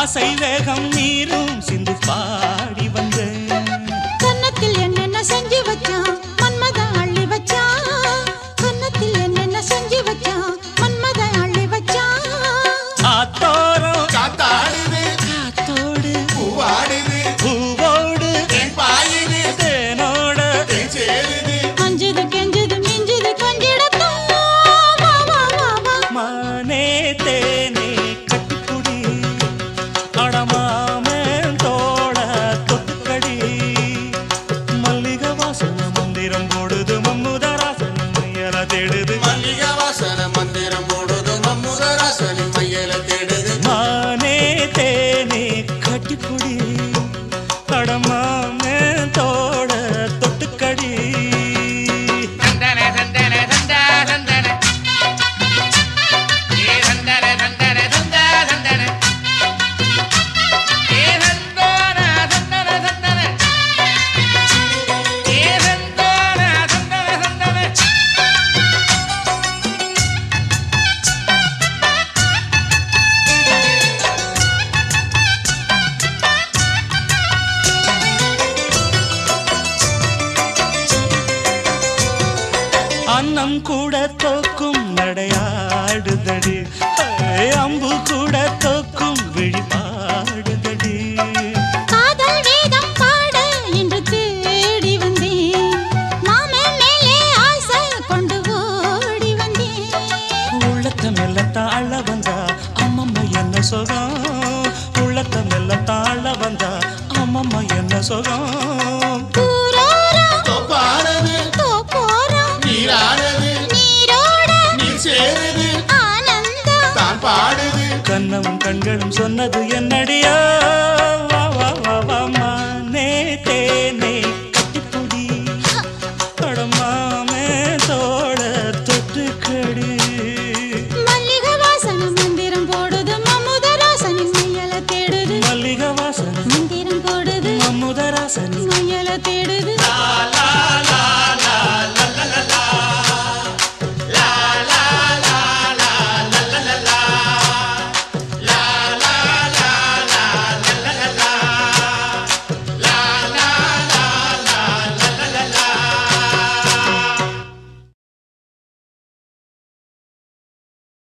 ஆசை வேகம் நீரும் சிந்து பாடி வந்தேன் கன்னத்தில் என்னென்ன செஞ்சு வச்சான் மன்மத அள்ளி வச்சான் கன்னத்தில் என்னென்ன செஞ்சு வச்சான் மன்மத அள்ளி வச்சான் ஆத்தோரம் காத்தாடுது காத்தோடு பூவாடுது பூவோடு என் பாயுது தேனோட என் சேருது அஞ்சுது கெஞ்சுது மிஞ்சுது கொஞ்சிடத்தான் வா வா வா வா மானே தேனே கட்டுக்குடி அடமாமேன் தோட தொட்டுக்கடி மல்லிகை வாசன மந்திரம் போடுது மம்முதராசன் மையல தேடுது மல்லிகை வாசன மந்திரம் போடுது மம்முதராசனி மையல தேடுது மானே தேனே கட்டுக்குடி அடமாமேன் தோட தொட்டுக்கடி தந்தன தந்தன தந்தா தந்தன ஏ தந்தன தந்தன தந்தா தந்தன ஏ தந்தன தந்தன தந்தன ஏ தந்தன தந்தன தந்தன அன்னம் கூட தோக்கும் நடையாடுதடி ஏய், அம்பு கூட தோக்கும் விழிபாடுதடி காதல் வேதம் பாட என்று தேடி வந்தேன் மாமன் மேலே ஆசை கொண்டு ஓடி வந்தேன் உள்ளத்த மெல்ல தாழ வந்தா அம்மம்மா என்ன சுகம் உள்ளத்த மெல்ல தாழ வந்தா அம்மம்மா என்ன சுகம் தூரோரம் தொப்பானது தோப்போரம் நீரானது நீரோட நீர் சேருது ஆனந்தம் தான் பாடுது கண்ணமும் கண்களும் சொன்னது என்னடியா